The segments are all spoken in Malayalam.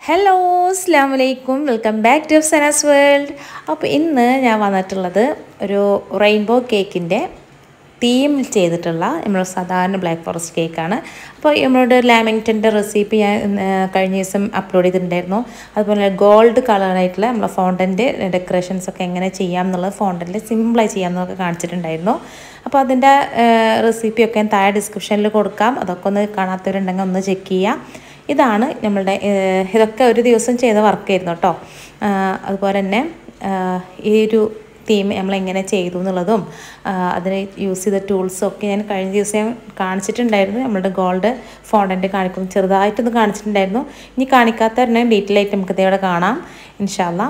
ഹലോ അസ്സാം വലൈക്കും welcome back to Sana's world അപ്പോൾ ഇന്ന് ഞാൻ വന്നിട്ടുള്ളത് ഒരു റെയിൻബോ കേക്കിൻ്റെ തീമിൽ ചെയ്തിട്ടുള്ള നമ്മൾ സാധാരണ ബ്ലാക്ക് ഫോറസ്റ്റ് കേക്കാണ് അപ്പോൾ നമ്മളോട് ലാമിങ്ടൻ്റെ റെസിപ്പി ഞാൻ ഇന്ന് കഴിഞ്ഞ ദിവസം അപ്ലോഡ് ചെയ്തിട്ടുണ്ടായിരുന്നു അതുപോലെ ഗോൾഡ് കളറായിട്ടുള്ള നമ്മളെ ഫോണ്ടൻ്റെ ഡെക്കറേഷൻസ് ഒക്കെ എങ്ങനെ ചെയ്യാം എന്നുള്ളത് ഫോണ്ടൻ്റെ സിമ്പിളായി ചെയ്യാം എന്നൊക്കെ കാണിച്ചിട്ടുണ്ടായിരുന്നു അപ്പോൾ അതിൻ്റെ റെസിപ്പിയൊക്കെ ഞാൻ താഴെ ഡിസ്ക്രിപ്ഷനിൽ കൊടുക്കാം അതൊക്കെ ഒന്ന് കാണാത്തവരുണ്ടെങ്കിൽ ഒന്ന് ചെക്ക് ചെയ്യാം ഇതാണ് നമ്മളുടെ ഏഹ്, ഇതൊക്കെ ഒരു ദിവസം ചെയ്ത വർക്കായിരുന്നു കേട്ടോ ആഹ്, അതുപോലെ തന്നെ ആഹ്, ഈ ഒരു തീം നമ്മളെങ്ങനെ ചെയ്തു എന്നുള്ളതും ആഹ്, അതിന് യൂസ് ചെയ്ത ടൂൾസും ഒക്കെ ഞാൻ കഴിഞ്ഞ ദിവസം ഞാൻ കാണിച്ചിട്ടുണ്ടായിരുന്നു നമ്മളുടെ ഗോൾഡ് ഫോണ്ടൻ്റ് കാണിക്കും ചെറുതായിട്ടൊന്ന് കാണിച്ചിട്ടുണ്ടായിരുന്നു ഇനി കാണിക്കാത്തവരെ ഡീറ്റെയിൽ ആയിട്ട് നമുക്ക് ഇവിടെ കാണാം ഇൻഷാല്ല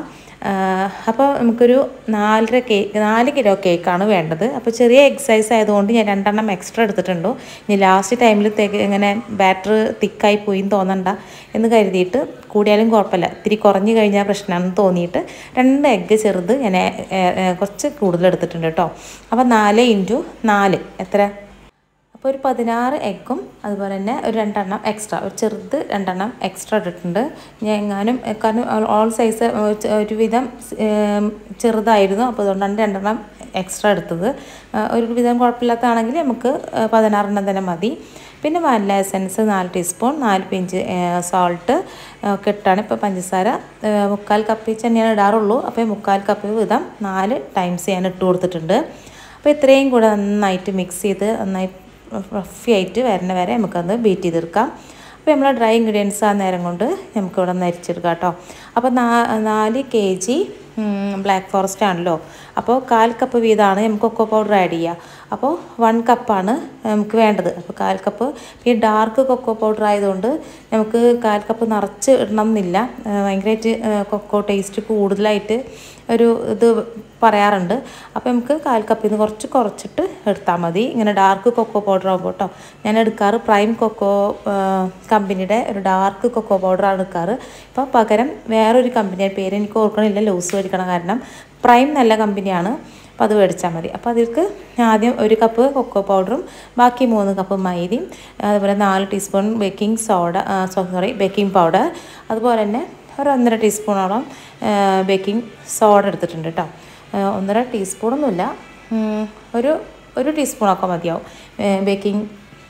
അപ്പോൾ നമുക്കൊരു നാലര കേക്ക് നാല് കിലോ കേക്കാണ് വേണ്ടത് അപ്പോൾ ചെറിയ എക്സസൈസ് ആയതുകൊണ്ട് ഞാൻ രണ്ടെണ്ണം എക്സ്ട്രാ എടുത്തിട്ടുണ്ട് ഇനി ലാസ്റ്റ് ടൈമിൽ തെക്ക് ഇങ്ങനെ ബാറ്റർ തിക്കായി പോയി എന്ന് തോന്നണ്ട എന്ന് കരുതിയിട്ട് കൂടിയാലും കുഴപ്പമില്ല ഇത്തിരി കുറഞ്ഞു കഴിഞ്ഞാൽ പ്രശ്നമാണെന്ന് തോന്നിയിട്ട് രണ്ട് എഗ്ഗ് ചെറുത് ഞാൻ ഏ, ഏ, കുറച്ച് കൂടുതൽ എടുത്തിട്ടുണ്ട് കേട്ടോ അപ്പോൾ നാല് ഇൻറ്റു നാല് എത്ര അപ്പോൾ ഒരു പതിനാറ് എഗ്ഗും അതുപോലെ തന്നെ ഒരു രണ്ടെണ്ണം എക്സ്ട്രാ ഒരു ചെറുത് രണ്ടെണ്ണം എക്സ്ട്രാ ഇട്ടിട്ടുണ്ട് ഞാൻ എങ്ങാനും എ, കാരണം ഓൾ സൈസ് ഒരുവിധം ഏം, ചെറുതായിരുന്നു അപ്പോൾ അതുകൊണ്ടാണ് രണ്ടെണ്ണം എക്സ്ട്രാ എടുത്തത് ആ, ഒരു വിധം കുഴപ്പമില്ലാത്തതാണെങ്കിൽ നമുക്ക് ആ, പതിനാറെണ്ണം തന്നെ മതി പിന്നെ വാനില എസൻസ് നാല് ടീസ്പൂൺ നാല് പിഞ്ച് സോൾട്ട് ഒക്കെ ഇട്ടാണ് ഇപ്പോൾ പഞ്ചസാര ആ, മുക്കാൽ കപ്പ് വെച്ച് തന്നെയാണ് ഇടാറുള്ളൂ അപ്പോൾ ഈ മുക്കാൽ കപ്പ് വീതം നാല് ടൈംസ് ഞാൻ ഇട്ട് കൊടുത്തിട്ടുണ്ട് അപ്പോൾ ഇത്രയും കൂടെ നന്നായിട്ട് മിക്സ് ചെയ്ത് നന്നായി റഫി ആയിട്ട് വരണ വരെ നമുക്കത് ബീറ്റ് ചെയ്തെടുക്കാം അപ്പോൾ നമ്മൾ ഡ്രൈ ഇൻഗ്രീഡിയൻസ് ആ നേരം കൊണ്ട് നമുക്ക് ഇവിടെ നിന്ന് അരിച്ചെടുക്കാം കേട്ടോ അപ്പോൾ നാ നാല് കെ ജി ബ്ലാക്ക് ഫോറസ്റ്റ് ആണല്ലോ അപ്പോൾ കാൽ കപ്പ് വീതമാണ് നമുക്ക് കൊക്കോ പൗഡർ ആഡ് ചെയ്യുക അപ്പോൾ വൺ കപ്പാണ് നമുക്ക് വേണ്ടത് അപ്പോൾ കാൽ കപ്പ് ഈ ഡാർക്ക് കൊക്കോ പൗഡർ ആയതുകൊണ്ട് നമുക്ക് കാൽ കപ്പ് നിറച്ച് ഇടണം എന്നില്ല ഭയങ്കരമായിട്ട് കൊക്കോ ടേസ്റ്റ് കൂടുതലായിട്ട് ഒരു ഇത് പറയാറുണ്ട് അപ്പോൾ നമുക്ക് കാൽ കപ്പിൽ നിന്ന് കുറച്ച് കുറച്ചിട്ട് എടുത്താൽ മതി ഇങ്ങനെ ഡാർക്ക് കൊക്കോ പൗഡർ ആകുമ്പോൾ കേട്ടോ ഞാൻ എടുക്കാറ് പ്രൈം കൊക്കോ കമ്പനിയുടെ ഒരു ഡാർക്ക് കൊക്കോ പൗഡറാണ് എടുക്കാറ് ഇപ്പോൾ പകരം വേറൊരു കമ്പനിയുടെ പേര് എനിക്ക് ഓർക്കണില്ല ലൂസ് മേടിക്കണം കാരണം പ്രൈം നല്ല കമ്പനിയാണ് അപ്പോൾ അത് മേടിച്ചാൽ മതി അപ്പോൾ അതിലേക്ക് ആദ്യം ഒരു കപ്പ് കൊക്കോ പൗഡറും ബാക്കി മൂന്ന് കപ്പ് മൈദയും അതുപോലെ നാല് teaspoon baking soda sorry baking powder അതുപോലെ തന്നെ ഒരു ഒന്നര ടീസ്പൂണോളം ബേക്കിംഗ് സോഡ എടുത്തിട്ടുണ്ട് കേട്ടോ ആ, ഒന്നര ടീസ്പൂണൊന്നുമില്ല ഉം, ഒരു ഒരു ടീസ്പൂണൊക്കെ മതിയാവും ബേക്കിംഗ്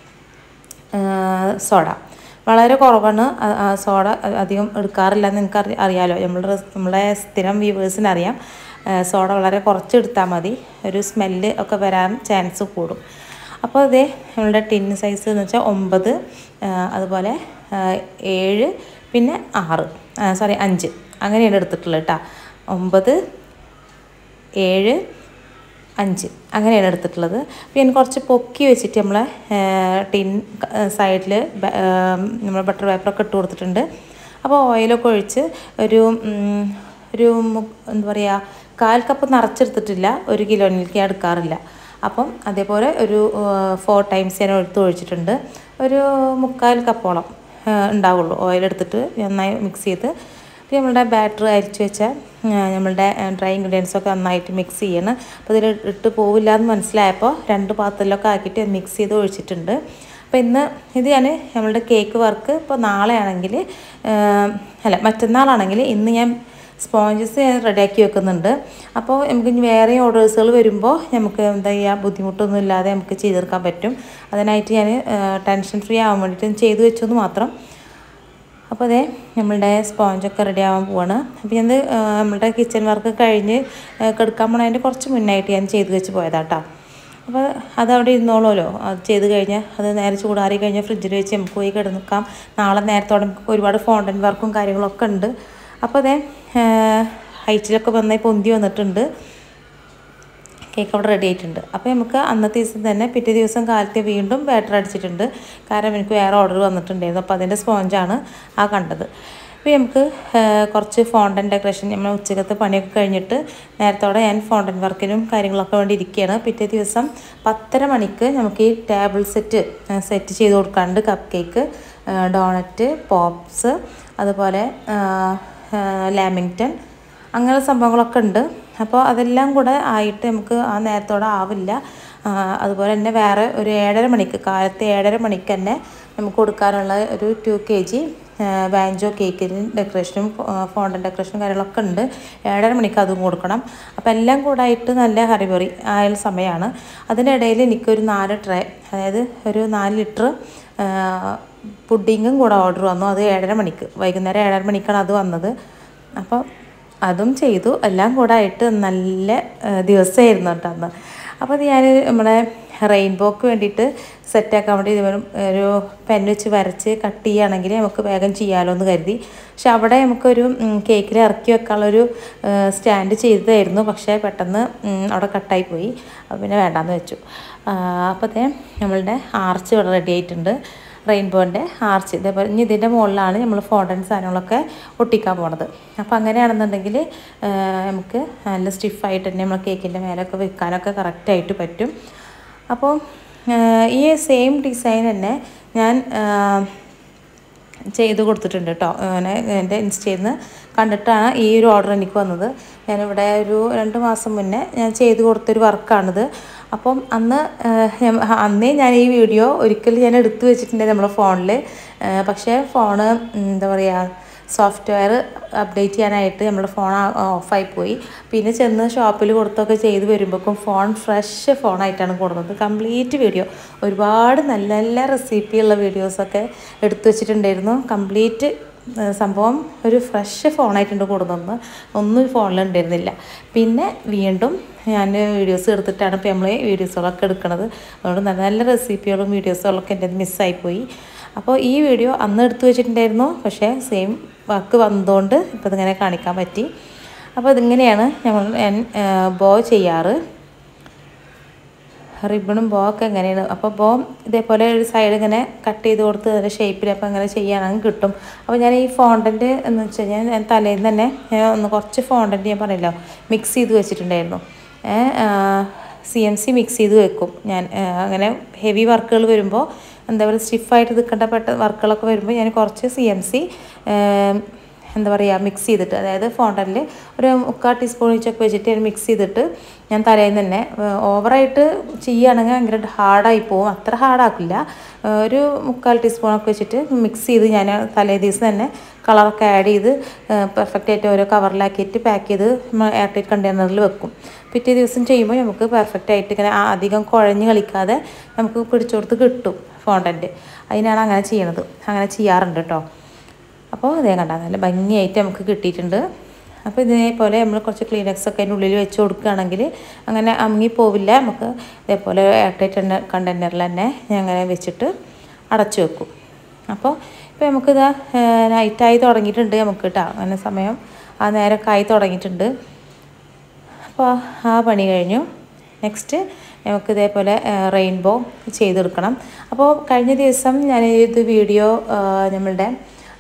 സോഡ വളരെ കുറവാണ് ആ- ആ സോഡ അധികം എടുക്കാറില്ല എന്ന് നിങ്ങൾക്ക് അറി അറിയാലോ നമ്മുടെ നമ്മളെ സ്ഥിരം വ്യൂവേഴ്സിന് അറിയാം ആ, സോഡ വളരെ കുറച്ച് എടുത്താൽ മതി ഒരു സ്മെല്ല് ഒക്കെ വരാൻ ചാൻസ് കൂടും അപ്പോൾ ഇതേ നമ്മളുടെ ടിൻ സൈസ് എന്ന് വെച്ചാൽ ഒമ്പത് ആ, അതുപോലെ ആ, ഏഴ് പിന്നെ ആറ് സോറി അഞ്ച് അങ്ങനെയാണ് എടുത്തിട്ടുള്ളത് കേട്ടോ ഒമ്പത് ഏഴ് അഞ്ച് അങ്ങനെയാണ് എടുത്തിട്ടുള്ളത് അപ്പോൾ ഞാൻ കുറച്ച് പൊക്കി വെച്ചിട്ട് നമ്മളെ ടിൻ സൈഡിൽ നമ്മൾ ബട്ടർ പേപ്പറൊക്കെ ഇട്ട് കൊടുത്തിട്ടുണ്ട് അപ്പോൾ ഓയിലൊക്കെ ഒഴിച്ച് ഒരു ഉം, ഒരു മു- എന്താ പറയുക കാൽ കപ്പ് നിറച്ചെടുത്തിട്ടില്ല ഒരു കിലോയിലേക്ക് ഞാൻ എടുക്കാറില്ല അപ്പം അതേപോലെ ഒരു ഫോർ ടൈംസ് ഞാൻ എടുത്ത് ഒഴിച്ചിട്ടുണ്ട് ഒരു മുക്കാൽ കപ്പോളം ആ, ഉണ്ടാവുള്ളൂ ഓയിൽ എടുത്തിട്ട് നന്നായി മിക്സ് ചെയ്ത് പിന്നെ നമ്മളുടെ ബാറ്റർ അരിച്ച് വെച്ച ആ, നമ്മളുടെ ഡ്രൈ ഇൻഗ്രീഡിയൻസ് ഒക്കെ നന്നായിട്ട് മിക്സ് ചെയ്യണം അപ്പോൾ ഇതിൽ ഇട്ട് പോവില്ല എന്ന് മനസ്സിലായപ്പോൾ രണ്ട് പാത്രത്തിലൊക്കെ ആക്കിയിട്ട് മിക്സ് ചെയ്ത് ഒഴിച്ചിട്ടുണ്ട് അപ്പോൾ ഇന്ന് ഇത് ഞാൻ നമ്മളുടെ കേക്ക് വർക്ക് ഇപ്പോൾ നാളെ ആണെങ്കിൽ അല്ല മറ്റന്നാളാണെങ്കിൽ ഇന്ന് ഞാൻ സ്പോഞ്ചസ് ഞാൻ റെഡിയാക്കി വെക്കുന്നുണ്ട് അപ്പോൾ നമുക്ക് ഇനി വേറെ ഓർഡേഴ്സുകൾ വരുമ്പോൾ നമുക്ക് എന്താ ചെയ്യുക ബുദ്ധിമുട്ടൊന്നും ഇല്ലാതെ നമുക്ക് ചെയ്തെടുക്കാൻ പറ്റും അതിനായിട്ട് ഞാൻ ടെൻഷൻ ഫ്രീ ആവാൻ വേണ്ടിയിട്ട് ചെയ്തു വെച്ചെന്ന് മാത്രം അപ്പോൾ അതെ നമ്മളുടെ സ്പോഞ്ചൊക്കെ റെഡി ആവാൻ പോവാണ് അപ്പോൾ ഞാൻ നമ്മളുടെ കിച്ചൺ വർക്ക് കഴിഞ്ഞ് ആ, കിടക്കാൻ പോണതിൻ്റെ കുറച്ച് മുന്നായിട്ട് ഞാൻ ചെയ്ത് വെച്ച് പോയതാട്ടോ അപ്പോൾ അതവിടെ ഇരുന്നോളുമല്ലോ അത് ചെയ്ത് കഴിഞ്ഞാൽ അത് നേരെ ചൂടാറി കഴിഞ്ഞാൽ ഫ്രിഡ്ജിൽ വെച്ച് നമുക്ക് പോയി കിടന്നിക്കാം നാളെ നേരത്തോടെ നമുക്ക് ഒരുപാട് ഫോണ്ടൻ വർക്കും കാര്യങ്ങളൊക്കെ ഉണ്ട് അപ്പോൾ അതെ ഹൈറ്റിലൊക്കെ വന്നായി പൊന്തി വന്നിട്ടുണ്ട് കേക്ക് അവിടെ റെഡി ആയിട്ടുണ്ട് അപ്പോൾ നമുക്ക് അന്നത്തെ ദിവസം തന്നെ പിറ്റേ ദിവസം കാലത്തെ വീണ്ടും ബാറ്റർ അടിച്ചിട്ടുണ്ട് കാരണം എനിക്ക് വേറെ ഓർഡർ വന്നിട്ടുണ്ടായിരുന്നു അപ്പോൾ അതിൻ്റെ സ്പോഞ്ചാണ് ആ കണ്ടത് അപ്പോൾ നമുക്ക് ആ, കുറച്ച് ഫോണ്ടൻ ഡെക്കറേഷൻ നമ്മൾ ഉച്ചക്കത്തെ പണിയൊക്കെ കഴിഞ്ഞിട്ട് നേരത്തോടെ ഞാൻ ഫോണ്ടൻ വർക്കിനും കാര്യങ്ങളൊക്കെ വേണ്ടി ഇരിക്കുകയാണ് പിറ്റേ ദിവസം പത്തര മണിക്ക് നമുക്ക് ഈ ടേബിൾ സെറ്റ് സെറ്റ് ചെയ്ത് കൊടുക്കാണ്ട് കപ്പ് കേക്ക് ഡോണറ്റ് പോപ്സ് അതുപോലെ ലാമിങ്ടൺ അങ്ങനെ സംഭവങ്ങളൊക്കെ ഉണ്ട് അപ്പോൾ അതെല്ലാം കൂടെ ആയിട്ട് നമുക്ക് ആ നേരത്തോടെ ആവില്ല ആ, അതുപോലെ തന്നെ വേറെ ഒരു ഏഴര മണിക്ക് കാലത്ത് ഏഴര മണിക്ക് തന്നെ നമുക്ക് കൊടുക്കാനുള്ള ഒരു ടു കെ ജി ബാഞ്ചോ കേക്കിന് ഡെക്കറേഷനും ഫോണ്ടൻ ഡെക്കറേഷനും കാര്യങ്ങളൊക്കെ ഉണ്ട് ഏഴര മണിക്ക് അതും കൊടുക്കണം അപ്പോൾ എല്ലാം കൂടെ ആയിട്ട് നല്ല ഹറിബറി ആയ സമയമാണ് അതിനിടയിൽ എനിക്കൊരു നാല് ട്രേ അതായത് ഒരു നാല് ലിറ്റർ പുഡിങ്ങും കൂടെ ഓർഡർ വന്നു അത് ഏഴര മണിക്ക് വൈകുന്നേരം ഏഴര മണിക്കാണ് അത് വന്നത് അപ്പോൾ അതും ചെയ്തു എല്ലാം കൂടെ ആയിട്ട് നല്ല ദിവസമായിരുന്നു കേട്ടോ അന്ന് അപ്പോൾ അത് ഞാൻ നമ്മുടെ റെയിൻബോക്ക് വേണ്ടിയിട്ട് സെറ്റാക്കാൻ വേണ്ടി ഇതുപോലെ ഒരു പെൻ വെച്ച് വരച്ച് കട്ട് ചെയ്യുകയാണെങ്കിൽ നമുക്ക് വേഗം ചെയ്യാമല്ലോ എന്ന് കരുതി പക്ഷെ അവിടെ നമുക്കൊരു കേക്കിൽ ഇറക്കി വെക്കാനുള്ളൊരു സ്റ്റാൻഡ് ചെയ്തതായിരുന്നു പക്ഷേ പെട്ടെന്ന് അവിടെ കട്ടായി പോയി അപ്പോൾ പിന്നെ വേണ്ടാന്ന് വെച്ചു അപ്പോഴത്തെ നമ്മളുടെ ആർച്ച് ഇവിടെ റെഡി ആയിട്ടുണ്ട് റെയിൻബോൻ്റെ ആർച്ച് ഇതേപോലെ ഇനി ഇതിൻ്റെ മുകളിലാണ് നമ്മൾ ഫോണ്ടൻ സാധനങ്ങളൊക്കെ ഒട്ടിക്കാൻ പോണത് അപ്പോൾ അങ്ങനെയാണെന്നുണ്ടെങ്കിൽ നമുക്ക് നല്ല സ്റ്റിഫായിട്ട് തന്നെ നമ്മൾ കേക്കിൻ്റെ മേലൊക്കെ വെക്കാനൊക്കെ കറക്റ്റായിട്ട് പറ്റും അപ്പോൾ ഈ സെയിം ഡിസൈൻ തന്നെ ഞാൻ ചെയ്ത് കൊടുത്തിട്ടുണ്ട് കേട്ടോ അങ്ങനെ എൻ്റെ ഇൻസ്റ്റയിൽ നിന്ന് കണ്ടിട്ടാണ് ഈ ഒരു ഓർഡർ എനിക്ക് വന്നത് ഞാനിവിടെ ഒരു രണ്ട് മാസം മുന്നേ ഞാൻ ചെയ്ത് കൊടുത്തൊരു വർക്കാണിത് അപ്പം അന്ന് അന്നേ ഞാൻ ഈ വീഡിയോ ഒരിക്കലും ഞാൻ എടുത്തു വെച്ചിട്ടുണ്ട് നമ്മുടെ ഫോണിൽ പക്ഷേ ഫോണ് എന്താ പറയുക സോഫ്റ്റ്വെയർ അപ്ഡേറ്റ് ചെയ്യാനായിട്ട് നമ്മുടെ ഫോൺ ഓഫായി പോയി പിന്നെ ചെന്ന് ഷോപ്പിൽ കൊടുത്തൊക്കെ ചെയ്ത് വരുമ്പോഴേക്കും ഫോൺ ഫ്രഷ് ഫോണായിട്ടാണ് കൊടുക്കുന്നത് കംപ്ലീറ്റ് വീഡിയോ ഒരുപാട് നല്ല നല്ല റെസിപ്പിയുള്ള വീഡിയോസൊക്കെ എടുത്തു വെച്ചിട്ടുണ്ടായിരുന്നു കംപ്ലീറ്റ് സംഭവം ഒരു ഫ്രഷ് ഫോണായിട്ടുണ്ട് കൊടുക്കുന്നത് ഒന്നും ഫോണിൽ ഉണ്ടായിരുന്നില്ല പിന്നെ വീണ്ടും ഞാൻ വീഡിയോസ് എടുത്തിട്ടാണ് ഇപ്പോൾ നമ്മൾ വീഡിയോസുകളൊക്കെ എടുക്കുന്നത് അതുകൊണ്ട് നല്ല നല്ല റെസിപ്പികളും വീഡിയോസുകളൊക്കെ എൻ്റെ മിസ്സായിപ്പോയി അപ്പോൾ ഈ വീഡിയോ അന്ന് എടുത്തു വെച്ചിട്ടുണ്ടായിരുന്നു പക്ഷേ സെയിം വർക്ക് വന്നതുകൊണ്ട് ഇപ്പോൾ ഇതിങ്ങനെ കാണിക്കാൻ പറ്റി അപ്പോൾ ഇതിങ്ങനെയാണ് ഞങ്ങൾ ഞാൻ ബോ ചെയ്യാറ് റിബണും ബോ ഒക്കെ എങ്ങനെയാണ് അപ്പോൾ ബോ ഇതേപോലെ ഒരു സൈഡ് ഇങ്ങനെ കട്ട് ചെയ്ത് കൊടുത്ത് അതിൻ്റെ ഷേപ്പിൽ അപ്പോൾ അങ്ങനെ ചെയ്യാണെങ്കിൽ കിട്ടും അപ്പോൾ ഞാൻ ഈ ഫോണ്ടൻറ്റ് എന്ന് വെച്ച് കഴിഞ്ഞാൽ ഞാൻ തലേന്ന് തന്നെ ഞാൻ ഒന്ന് കുറച്ച് ഫോണ്ടൻറ്റ് ഞാൻ പറഞ്ഞല്ലോ മിക്സ് ചെയ്ത് വെച്ചിട്ടുണ്ടായിരുന്നു സി എം സി മിക്സ് ചെയ്ത് വെക്കും ഞാൻ അങ്ങനെ ഹെവി വർക്കുകൾ വരുമ്പോൾ എന്താ പറയുക സ്റ്റിഫായിട്ട് നിൽക്കേണ്ട പെട്ട വർക്കുകളൊക്കെ വരുമ്പോൾ ഞാൻ കുറച്ച് സി എം സി എന്താ പറയുക മിക്സ് ചെയ്തിട്ട് അതായത് ഫോണ്ടനിൽ ഒരു മുക്കാൽ ടീസ്പൂൺ വെച്ചൊക്കെ വെച്ചിട്ട് ഞാൻ മിക്സ് ചെയ്തിട്ട് ഞാൻ തലേന്ന് തന്നെ ഓവറായിട്ട് ചെയ്യുകയാണെങ്കിൽ ഭയങ്കര ഹാർഡായി പോകും അത്ര ഹാർഡാക്കില്ല ഒരു മുക്കാൽ ടീസ്പൂണൊക്കെ വെച്ചിട്ട് മിക്സ് ചെയ്ത് ഞാൻ തലേ ദിവസം തന്നെ കളറൊക്കെ ആഡ് ചെയ്ത് പെർഫെക്റ്റ് ആയിട്ട് ഓരോ കവറിലാക്കിയിട്ട് പാക്ക് ചെയ്ത് എയർ ടൈറ്റ് കണ്ടെയ്നറിൽ വെക്കും പിറ്റേ ദിവസം ചെയ്യുമ്പോൾ നമുക്ക് പെർഫെക്റ്റ് ആയിട്ട് ഇങ്ങനെ അധികം കുഴഞ്ഞ് കളിക്കാതെ നമുക്ക് പിടിച്ചു കൊടുത്ത് കിട്ടും ഫോണ്ടൻറ്റ് അതിനാണ് അങ്ങനെ ചെയ്യണത് അങ്ങനെ ചെയ്യാറുണ്ട് കേട്ടോ അപ്പോൾ അതേ കണ്ടാൽ നല്ല ഭംഗിയായിട്ട് നമുക്ക് കിട്ടിയിട്ടുണ്ട് അപ്പോൾ ഇതേപോലെ നമ്മൾ കുറച്ച് ക്ലീനക്സ് ഒക്കെ അതിൻ്റെ ഉള്ളിൽ വെച്ച് കൊടുക്കുകയാണെങ്കിൽ അങ്ങനെ അമുങ്ങി പോവില്ല നമുക്ക് ഇതേപോലെ എയർടൈറ്റ് കണ്ടെയ്നറിൽ തന്നെ അങ്ങനെ വെച്ചിട്ട് അടച്ചു വെക്കും അപ്പോൾ ഇപ്പോൾ നമുക്കിത് നൈറ്റായി തുടങ്ങിയിട്ടുണ്ട് നമുക്ക് കേട്ടോ അങ്ങനെ സമയം ആ നേരമൊക്കെ ആയി തുടങ്ങിയിട്ടുണ്ട് അപ്പോൾ ആ പണി കഴിഞ്ഞു നെക്സ്റ്റ് നമുക്ക് ഇതേപോലെ റെയിൻബോ ചെയ്തെടുക്കണം അപ്പോൾ കഴിഞ്ഞ ദിവസം ഞാൻ ഇത് വീഡിയോ നമ്മളുടെ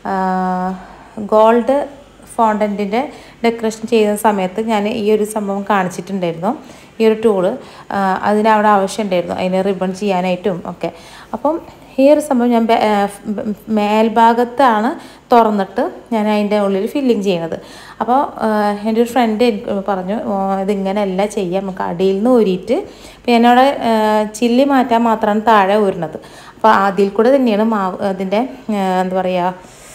ഗോൾഡ് ഫോണ്ടൻറ്റിൻ്റെ ഡെക്കറേഷൻ ചെയ്യുന്ന സമയത്ത് ഞാൻ ഈ ഒരു സംഭവം കാണിച്ചിട്ടുണ്ടായിരുന്നു ഈ ഒരു ടൂള് അതിന് അവിടെ ആവശ്യമുണ്ടായിരുന്നു അതിന് റിബൺ ചെയ്യാനായിട്ടും ഒക്കെ അപ്പം ഈ ഒരു സംഭവം ഞാൻ മേൽഭാഗത്താണ് തുറന്നിട്ട് ഞാൻ അതിൻ്റെ ഉള്ളിൽ ഫില്ലിങ് ചെയ്യണത് അപ്പോൾ എൻ്റെ ഒരു ഫ്രണ്ട് എനിക്ക് പറഞ്ഞു ഇതിങ്ങനെയല്ല ചെയ്യുക നമുക്ക് അടിയിൽ നിന്ന് ഊരിയിട്ട് അപ്പോൾ എന്നോട് ചില്ലി മാറ്റാൻ മാത്രമാണ് താഴെ ഊരുന്നത് അപ്പോൾ അതിൽ കൂടെ തന്നെയാണ് മാവ് അതിൻ്റെ എന്താ പറയുക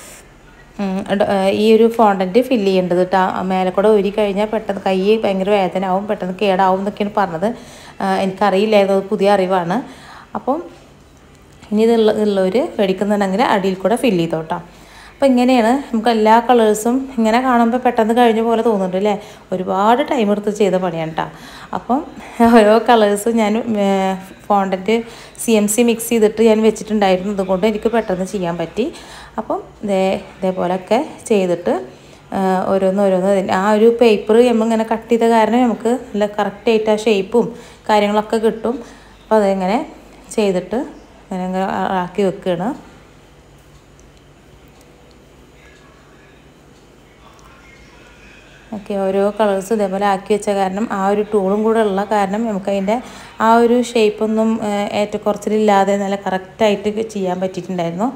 ഈ ഒരു ഫോണ്ടൻറ്റ് ഫില്ല് ചെയ്യേണ്ടത് കേട്ടോ മേലെ കൂടെ ഊരി കഴിഞ്ഞാൽ പെട്ടെന്ന് കൈ ഭയങ്കര വേദന ആവും പെട്ടെന്ന് കേടാവും എന്നൊക്കെയാണ് പറഞ്ഞത് എനിക്കറിയില്ലായിരുന്നു അത് പുതിയ അറിവാണ് അപ്പം ഇനി ഇതുള്ള ഉള്ളവർ മേടിക്കുന്നുണ്ടെങ്കിൽ അടിയിൽ കൂടെ ഫില്ല് ചെയ്തോട്ടോ അപ്പോൾ ഇങ്ങനെയാണ് നമുക്ക് എല്ലാ കളേഴ്സും ഇങ്ങനെ കാണുമ്പോൾ പെട്ടെന്ന് കഴിഞ്ഞ പോലെ തോന്നുന്നുണ്ട് അല്ലേ ഒരുപാട് ടൈം എടുത്ത് ചെയ്ത പണിയാണ് കേട്ടോ അപ്പം ഓരോ കളേഴ്സും ഞാൻ fondant C M C mix ചെയ്തിട്ട് ഞാൻ വെച്ചിട്ടുണ്ടായിരുന്നു അതുകൊണ്ട് എനിക്ക് പെട്ടെന്ന് ചെയ്യാൻ പറ്റി അപ്പം ഇതേ ഇതേപോലെയൊക്കെ ചെയ്തിട്ട് ഓരോന്ന് ഓരോന്ന് ആ ഒരു പേപ്പർ നമ്മളിങ്ങനെ കട്ട് ചെയ്ത കാരണം നമുക്ക് നല്ല കറക്റ്റായിട്ട് ആ ഷേപ്പും കാര്യങ്ങളൊക്കെ കിട്ടും അപ്പോൾ അതെങ്ങനെ ചെയ്തിട്ട് അങ്ങനെ ആക്കി വെക്കുകയാണ് ഓക്കെ ഓരോ കളേഴ്സ് ഇതേപോലെ ആക്കി വെച്ച കാരണം ആ ഒരു ടൂളും കൂടെ ഉള്ള കാരണം നമുക്ക് അതിൻ്റെ ആ ഒരു ഷേപ്പൊന്നും ഏറ്റക്കുറച്ചിലില്ലാതെ നല്ല കറക്റ്റായിട്ട് ചെയ്യാൻ പറ്റിയിട്ടുണ്ടായിരുന്നു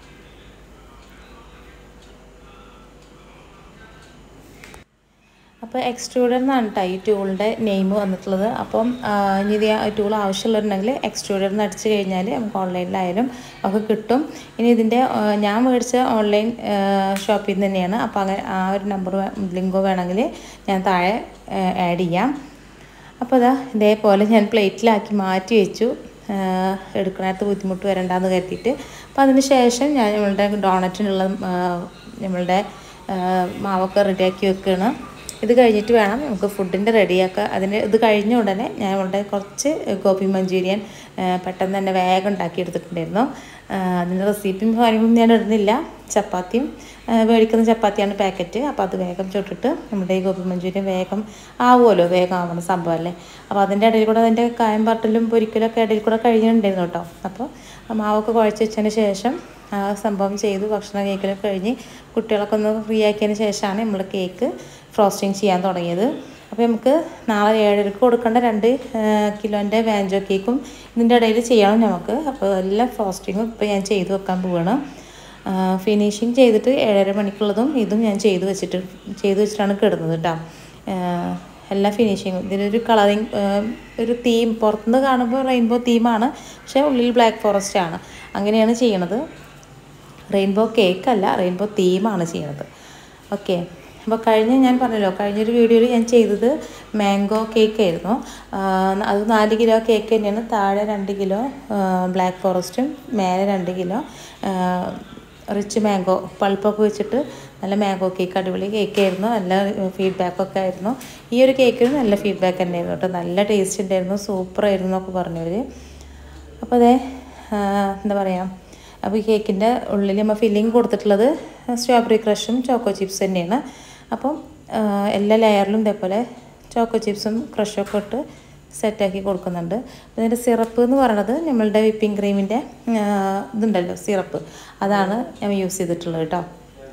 അപ്പോൾ അപ്പോൾ എക്സ്ട്രൂഡർ എന്നാണ് കേട്ടോ ഈ ടൂളിൻ്റെ നെയിം വന്നിട്ടുള്ളത് അപ്പം ആ, ഇനി ഇത് ആ ടൂൾ ആവശ്യമുള്ളവരുണ്ടെങ്കിൽ എക്സ്ട്രൂഡർ എന്ന് അടിച്ച് കഴിഞ്ഞാൽ നമുക്ക് ഓൺലൈനിലായാലും ഒക്കെ കിട്ടും ഇനി ഇതിൻ്റെ ആ, ഞാൻ മേടിച്ച ഓൺലൈൻ ഷോപ്പിൽ നിന്ന് തന്നെയാണ് അപ്പോൾ അങ്ങനെ ആ ഒരു നമ്പർ ലിങ്കോ വേണമെങ്കിൽ ഞാൻ താഴെ ആഡ് ചെയ്യാം അപ്പോൾ അതാ ഇതേപോലെ ഞാൻ പ്ലേറ്റിലാക്കി മാറ്റി വെച്ചു എടുക്കണത്ത് ബുദ്ധിമുട്ട് വരണ്ടെന്ന് കരുതിയിട്ട് അപ്പോൾ അതിന് ശേഷം ഞാൻ നമ്മളുടെ ഡോണറ്റിനുള്ള ആ, നമ്മളുടെ ആ, മാവൊക്കെ റെഡിയാക്കി വെക്കുകയാണ് ഇത് കഴിഞ്ഞിട്ട് വേണം നമുക്ക് ഫുഡിൻ്റെ റെഡിയാക്കുക അതിന് ഇത് കഴിഞ്ഞ ഉടനെ ഞാൻ ഇവിടെ കുറച്ച് ഗോപി മഞ്ചൂരിയൻ ആ, പെട്ടെന്ന് തന്നെ വേഗം ഉണ്ടാക്കിയെടുത്തിട്ടുണ്ടായിരുന്നു ആ, അതിൻ്റെ റെസിപ്പിയും കാര്യങ്ങളും ഞാൻ ഇടുന്നില്ല ചപ്പാത്തിയും ആ, മേടിക്കുന്ന ചപ്പാത്തിയാണ് പാക്കറ്റ് അപ്പോൾ അത് വേഗം ചുട്ടിട്ട് നമ്മുടെ ഈ ഗോപി മഞ്ചൂരിയൻ വേഗം ആവുമല്ലോ വേഗം ആവണ സംഭവമല്ലേ അപ്പോൾ അതിൻ്റെ ഇടയിൽ കൂടെ അതിൻ്റെ കായം പറട്ടലും പൊരിക്കലൊക്കെ ഇടയിൽ കൂടെ കഴിഞ്ഞിട്ടുണ്ടായിരുന്നു കേട്ടോ അപ്പോൾ ആ മാവൊക്കെ കുഴച്ച് വെച്ചതിന് ശേഷം ആ സംഭവം ചെയ്തു ഭക്ഷണം കഴിക്കലൊക്കെ കഴിഞ്ഞ് കുട്ടികളൊക്കെ ഒന്ന് ഫ്രീ ആക്കിയതിന് ശേഷമാണ് നമ്മൾ കേക്ക് ഫ്രോസ്റ്റിംഗ് ചെയ്യാൻ തുടങ്ങിയത് അപ്പോൾ നമുക്ക് നാളെ ഏഴരക്ക് കൊടുക്കേണ്ട രണ്ട് കിലോൻ്റെ വാഞ്ചോ കേക്കും ഇതിൻ്റെ ഇടയിൽ ചെയ്യണം നമുക്ക് അപ്പോൾ എല്ലാ ഫ്രോസ്റ്റിങ്ങും ഇപ്പോൾ ഞാൻ ചെയ്ത് വെക്കാൻ പോവുകയാണ് ഫിനിഷിങ് ചെയ്തിട്ട് ഏഴര മണിക്കുള്ളതും ഇതും ഞാൻ ചെയ്ത് വെച്ചിട്ട് ചെയ്ത് വെച്ചിട്ടാണ് കിടന്നത് കേട്ടോ എല്ലാ ഫിനിഷിങ്ങും ഇതിലൊരു കളറിങ് ഒരു തീം പുറത്തുനിന്ന് കാണുമ്പോൾ റെയിൻബോ തീമാണ് പക്ഷേ ഉള്ളിൽ ബ്ലാക്ക് ഫോറസ്റ്റ് ആണ് അങ്ങനെയാണ് ചെയ്യണത് റെയിൻബോ കേക്ക് അല്ല റെയിൻബോ തീമാണ് ചെയ്യണത് ഓക്കെ അപ്പോൾ കഴിഞ്ഞ ഞാൻ പറഞ്ഞല്ലോ കഴിഞ്ഞൊരു വീഡിയോയിൽ ഞാൻ ചെയ്തത് മാംഗോ കേക്ക് ആയിരുന്നു ആഹ് അത് നാല് കിലോ കേക്ക് തന്നെയാണ് താഴെ രണ്ട് കിലോ ബ്ലാക്ക് ഫോറസ്റ്റും മേലെ രണ്ട് കിലോ റിച്ച് മാംഗോ പൾപ്പൊക്കെ വെച്ചിട്ട് നല്ല മാംഗോ കേക്ക് അടിപൊളി കേക്ക് ആയിരുന്നു നല്ല ഫീഡ്ബാക്കൊക്കെ ആയിരുന്നു ഈ ഒരു കേക്കിന് നല്ല ഫീഡ്ബാക്ക് തന്നെയായിരുന്നു കേട്ടോ നല്ല ടേസ്റ്റ് ഉണ്ടായിരുന്നു സൂപ്പർ ആയിരുന്നു എന്നൊക്കെ പറഞ്ഞവർ അപ്പോൾ അതെ എന്താ പറയുക അപ്പോൾ ഈ കേക്കിൻ്റെ ഉള്ളിൽ നമ്മൾ ഫില്ലിങ് കൊടുത്തിട്ടുള്ളത് സ്ട്രോബെറി ക്രഷും ചോക്കോ ചിപ്സ് തന്നെയാണ് അപ്പം ആ, എല്ലാ ലെയറിലും ഇതേപോലെ ചോക്കോ ചിപ്സും ക്രഷും ഒക്കെ ഇട്ട് സെറ്റാക്കി കൊടുക്കുന്നുണ്ട് ഇതിൻ്റെ സിറപ്പ് എന്ന് പറയുന്നത് നമ്മളുടെ വിപ്പിംഗ് ക്രീമിൻ്റെ ഇതുണ്ടല്ലോ സിറപ്പ് അതാണ് ഞാൻ യൂസ് ചെയ്തിട്ടുള്ളത് കേട്ടോ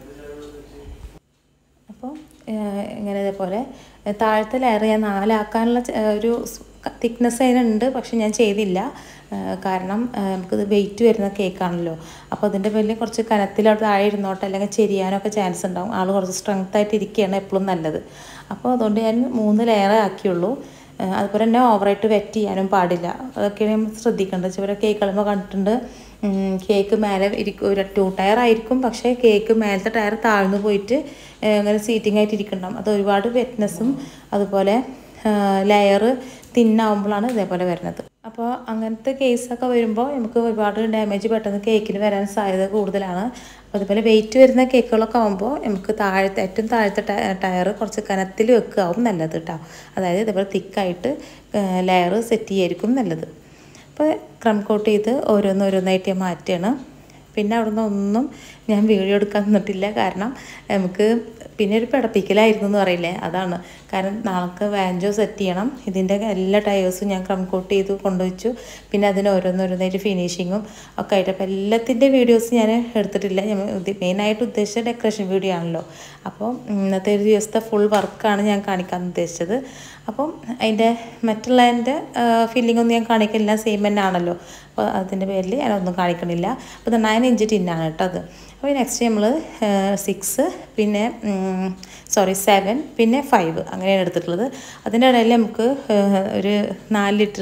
അപ്പോൾ ഇങ്ങനെ ഇതേപോലെ ഏഹ് താഴത്തെ ലെയർ ഞാൻ നാലാക്കാനുള്ള ചെ- ഏഹ് ഒരു തിക്നെസ് അതിനുണ്ട് പക്ഷെ ഞാൻ ചെയ്തില്ല ഏഹ് കാരണം ഏഹ് നമുക്കിത് വെയിറ്റ് വരുന്ന കേക്കാണല്ലോ അപ്പോൾ അതിൻ്റെ പേരിൽ കുറച്ച് കനത്തിലോട്ട് താഴെ ഇരുന്നോട്ടെ അല്ലെങ്കിൽ ചെരിയാനൊക്കെ ചാൻസ് ഉണ്ടാവും ആൾ കുറച്ച് സ്ട്രെങ്ത് ആയിട്ട് ഇരിക്കുകയാണ് എപ്പോഴും നല്ലത് അപ്പോൾ അതുകൊണ്ട് ഞാൻ മൂന്ന് ലെയർ ആക്കിയുള്ളൂ ഏഹ് അതുപോലെ തന്നെ ഓവറായിട്ട് വെറ്റ് ചെയ്യാനും പാടില്ല അതൊക്കെയാണ് നമ്മൾ ശ്രദ്ധിക്കേണ്ടത് ചില കേക്ക് കളുമ്പോൾ കണ്ടിട്ടുണ്ട് ഉം, കേക്ക് മേലെ ഇരിക്കും ഒരു ടു ടയർ ആയിരിക്കും പക്ഷേ കേക്ക് മേലത്തെ ടയർ താഴ്ന്നു പോയിട്ട് ഏഹ്, ഇങ്ങനെ സീറ്റിംഗ് ആയിട്ട് ഇരിക്കുന്നുണ്ടാവും അത് ഒരുപാട് വെറ്റ്നെസ്സും അതുപോലെ ലെയർ തിന്നാവുമ്പോഴാണ് ഇതേപോലെ വരുന്നത് അപ്പോൾ അങ്ങനത്തെ കേസൊക്കെ വരുമ്പോൾ നമുക്ക് ഒരുപാട് ഡാമേജ് പെട്ടെന്ന് കേക്കിന് വരാൻ സാധ്യത കൂടുതലാണ് അപ്പോൾ അതുപോലെ വെയിറ്റ് വരുന്ന കേക്കുകളൊക്കെ ആകുമ്പോൾ നമുക്ക് താഴത്തെ ഏറ്റവും താഴത്തെ ടയർ കുറച്ച് കനത്തിൽ വെക്കുകയാവും നല്ലത് കേട്ടോ അതായത് ഇതേപോലെ തിക്കായിട്ട് ലെയർ സെറ്റ് ചെയ്യായിരിക്കും നല്ലത് അപ്പോൾ ക്രം കോട്ട് ചെയ്ത് ഓരോന്നോരോന്നായിട്ട് ഞാൻ മാറ്റുകയാണ് പിന്നെ അവിടുന്ന് ഒന്നും ഞാൻ വീഡിയോ എടുക്കാൻ നിന്നിട്ടില്ല കാരണം നമുക്ക് പിന്നെ ഒരു പിടപ്പിക്കലായിരുന്നു എന്ന് പറയില്ലേ അതാണ് കാരണം നാളെ വാഞ്ചോ സെറ്റ് ചെയ്യണം ഇതിൻ്റെ എല്ലാ ടയേഴ്സും ഞാൻ ക്രം കോട്ട് ചെയ്ത് കൊണ്ടുവച്ചു പിന്നെ അതിന് ഓരോന്നോരോന്നായിട്ട് ഫിനിഷിങ്ങും ഒക്കെ ആയിട്ട് അപ്പോൾ എല്ലാത്തിൻ്റെ വീഡിയോസ് ഞാൻ എടുത്തിട്ടില്ല ഞാൻ മെയിനായിട്ട് ഉദ്ദേശിച്ച ഡെക്കറേഷൻ വീഡിയോ ആണല്ലോ അപ്പോൾ ഇന്നത്തെ ഒരു ദിവസത്തെ ഫുൾ വർക്കാണ് ഞാൻ കാണിക്കാൻ ഉദ്ദേശിച്ചത് അപ്പം അതിൻ്റെ മറ്റുള്ളതിൻ്റെ ഫില്ലിംഗ് ഒന്നും ഞാൻ കാണിക്കില്ല സെയിം തന്നെ ആണല്ലോ അപ്പോൾ അതിൻ്റെ പേരിൽ ഞാനൊന്നും കാണിക്കണില്ല അപ്പോൾ ഇത് നയൻ ഇഞ്ച് ടിന്നാണ് കേട്ടോ അത് അപ്പോൾ നെക്സ്റ്റ് നമ്മൾ സിക്സ് പിന്നെ സോറി സെവൻ പിന്നെ ഫൈവ് അങ്ങനെയാണ് എടുത്തിട്ടുള്ളത് അതിൻ്റെ ഇടയിൽ നമുക്ക് ഏഹ്, ഒരു നാല് ലിറ്റർ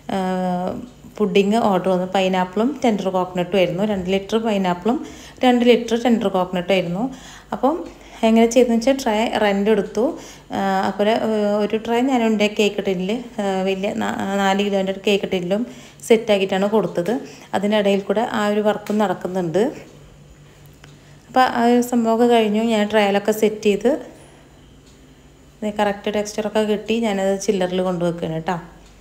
പുഡിങ് ഓർഡർ വന്നു പൈനാപ്പിളും ടെൻഡർ കോക്കനട്ടും ആയിരുന്നു രണ്ട് ലിറ്റർ പൈനാപ്പിളും രണ്ട് ലിറ്റർ ടെൻഡർ കോക്കനട്ടും ആയിരുന്നു അപ്പം എങ്ങനെ ചെയ്തെന്ന് വെച്ചാൽ ട്രൈ റെൻ്റ് എടുത്തു ആ, അതുപോലെ ഏഹ്, ഒരു ട്രൈ ഞാൻ ഉണ്ടായ കേക്ക് ടിന്നിൽ വലിയ നാ- നാല് കിലോൻ്റെ ഒരു കേക്ക് ടിന്നിലും സെറ്റാക്കിയിട്ടാണ് കൊടുത്തത് അതിനിടയിൽ കൂടെ ആ ഒരു വർക്കും നടക്കുന്നുണ്ട് അപ്പോൾ ആ ഒരു സംഭവമൊക്കെ കഴിഞ്ഞു ഞാൻ ട്രയലൊക്കെ സെറ്റ് ചെയ്ത് കറക്റ്റ് ടെക്സ്ചറൊക്കെ കിട്ടി ഞാനത് ചില്ലറിൽ കൊണ്ടുവെക്കുകയാണ് കേട്ടോ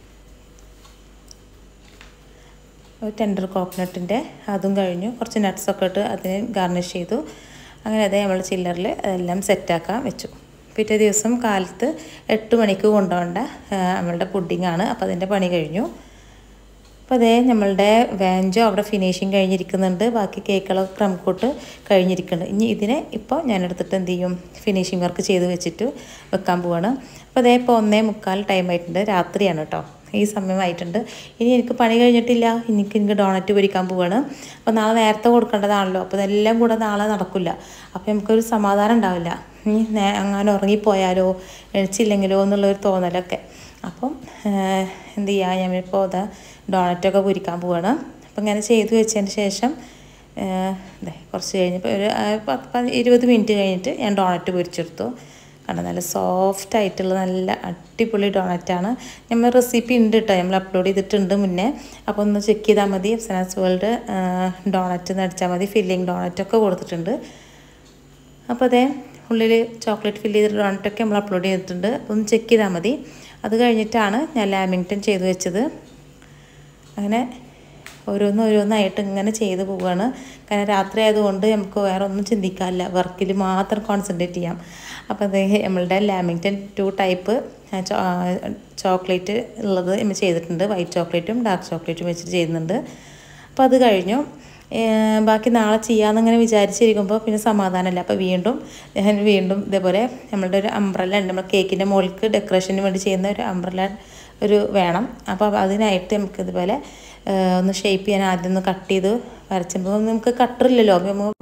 ഒരു ടെൻഡർ കോക്കനട്ടിൻ്റെ അതും കഴിഞ്ഞു കുറച്ച് നട്ട്സൊക്കെ ഇട്ട് അതിന് ഗാർണിഷ് ചെയ്തു അങ്ങനെ അതേ നമ്മൾ ചില്ലറിൽ അതെല്ലാം സെറ്റാക്കാൻ വെച്ചു പിറ്റേ ദിവസം കാലത്ത് എട്ട് മണിക്ക് കൊണ്ടുപോകേണ്ട ആ, നമ്മളുടെ പുഡിങ്ങാണ് അപ്പോൾ അതിൻ്റെ പണി കഴിഞ്ഞു അപ്പോൾ അതേ നമ്മളുടെ വാഞ്ചോ അവിടെ ഫിനിഷിങ് കഴിഞ്ഞിരിക്കുന്നുണ്ട് ബാക്കി കേക്കുകളൊക്കെ ക്രം കോട്ട് കഴിഞ്ഞിരിക്കുന്നുണ്ട് ഇനി ഇതിനെ ഇപ്പോൾ ഞാൻ എടുത്തിട്ട് എന്ത് ചെയ്യും ഫിനിഷിങ് വർക്ക് ചെയ്ത് വെച്ചിട്ട് വെക്കാൻ പോവാണ് അപ്പോൾ അതേ ഇപ്പോൾ ഒന്നേ മുക്കാൽ ടൈം ആയിട്ടുണ്ട് രാത്രിയാണ് കേട്ടോ ഈ സമയമായിട്ടുണ്ട് ഇനി എനിക്ക് പണി കഴിഞ്ഞിട്ടില്ല എനിക്ക് എനിക്ക് ഡോണറ്റ് പൊരിക്കാൻ പോവാണ് അപ്പോൾ നാളെ നേരത്തെ കൊടുക്കേണ്ടതാണല്ലോ അപ്പോൾ ഇതെല്ലാം കൂടെ നാളെ നടക്കില്ല അപ്പോൾ നമുക്കൊരു സമാധാനം ഉണ്ടാവില്ല ഇനി നേ അങ്ങനെ ഉറങ്ങിപ്പോയാലോ എണിച്ചില്ലെങ്കിലോ എന്നുള്ളൊരു തോന്നലൊക്കെ അപ്പം ഏഹ്, എന്ത് ചെയ്യുക ഞാൻ ഇപ്പോൾ ഇതാ ഡോണറ്റൊക്കെ പൊരിക്കാൻ പോവാണ് അപ്പം ഇങ്ങനെ ചെയ്തു വെച്ചതിന് ശേഷം ഏഹ്, ദേ കുറച്ച് കഴിഞ്ഞപ്പോൾ ഒരു ആ, പത്ത് പ- ഇരുപത് മിനിറ്റ് കഴിഞ്ഞിട്ട് ഞാൻ ഡോണറ്റ് പൊരിച്ചെടുത്തു കണ്ടോ നല്ല സോഫ്റ്റ് ആയിട്ടുള്ള നല്ല അടിപൊളി ഡോണറ്റാണ് നമ്മൾ റെസിപ്പി ഉണ്ട് കേട്ടോ നമ്മൾ അപ്ലോഡ് ചെയ്തിട്ടുണ്ട് മുന്നേ അപ്പോൾ ഒന്ന് ചെക്ക് ചെയ്താൽ മതി എഫ്സനാസ് വേൾഡ് ഡോണറ്റ് എന്ന് അടിച്ചാൽ മതി ഫില്ലിങ് ഡോണറ്റൊക്കെ കൊടുത്തിട്ടുണ്ട് അപ്പോൾ അതേ ഉള്ളിൽ ചോക്ലേറ്റ് ഫില്ല് ചെയ്തിട്ട് ഡോണറ്റൊക്കെ നമ്മൾ അപ്ലോഡ് ചെയ്തിട്ടുണ്ട് ഒന്ന് ചെക്ക് ചെയ്താൽ മതി അത് കഴിഞ്ഞിട്ടാണ് ഞാൻ ലാമിങ്ടൺ ചെയ്ത് വെച്ചത് അങ്ങനെ ഓരോന്ന് ഓരോന്നായിട്ട് ഇങ്ങനെ ചെയ്ത് പോവുകയാണ് കാരണം രാത്രി ആയതുകൊണ്ട് നമുക്ക് വേറെ ഒന്നും ചിന്തിക്കാനില്ല വർക്കിൽ മാത്രം കോൺസെൻട്രേറ്റ് ചെയ്യാം അപ്പോൾ അത് നമ്മളുടെ ലാമിങ്ടൺ ടു ടൈപ്പ് ചോക്ലേറ്റ് ഉള്ളത് നമ്മൾ ചെയ്തിട്ടുണ്ട് വൈറ്റ് ചോക്ലേറ്റും ഡാർക്ക് ചോക്ലേറ്റും വെച്ചിട്ട് ചെയ്യുന്നുണ്ട് അപ്പോൾ അത് കഴിഞ്ഞു ഏഹ് ബാക്കി നാളെ ചെയ്യാമെന്നിങ്ങനെ വിചാരിച്ചിരിക്കുമ്പോൾ പിന്നെ സമാധാനമില്ല അപ്പോൾ വീണ്ടും ഞാൻ വീണ്ടും ഇതേപോലെ നമ്മളുടെ ഒരു അംബ്രല്ല ഉണ്ട് നമ്മൾ കേക്കിൻ്റെ മുകൾക്ക് ഡെക്കറേഷന് വേണ്ടി ചെയ്യുന്ന ഒരു അംബ്രല്ല ഒരു വേണം അപ്പോൾ അതിനായിട്ട് നമുക്ക് ഇതുപോലെ ഏഹ് ഒന്ന് ഷേപ്പ് ചെയ്യാൻ ആദ്യം ഒന്ന് കട്ട് ചെയ്ത് വരച്ചപ്പോൾ നമുക്ക് കട്ടറില്ലല്ലോ അപ്പോൾ നമുക്ക്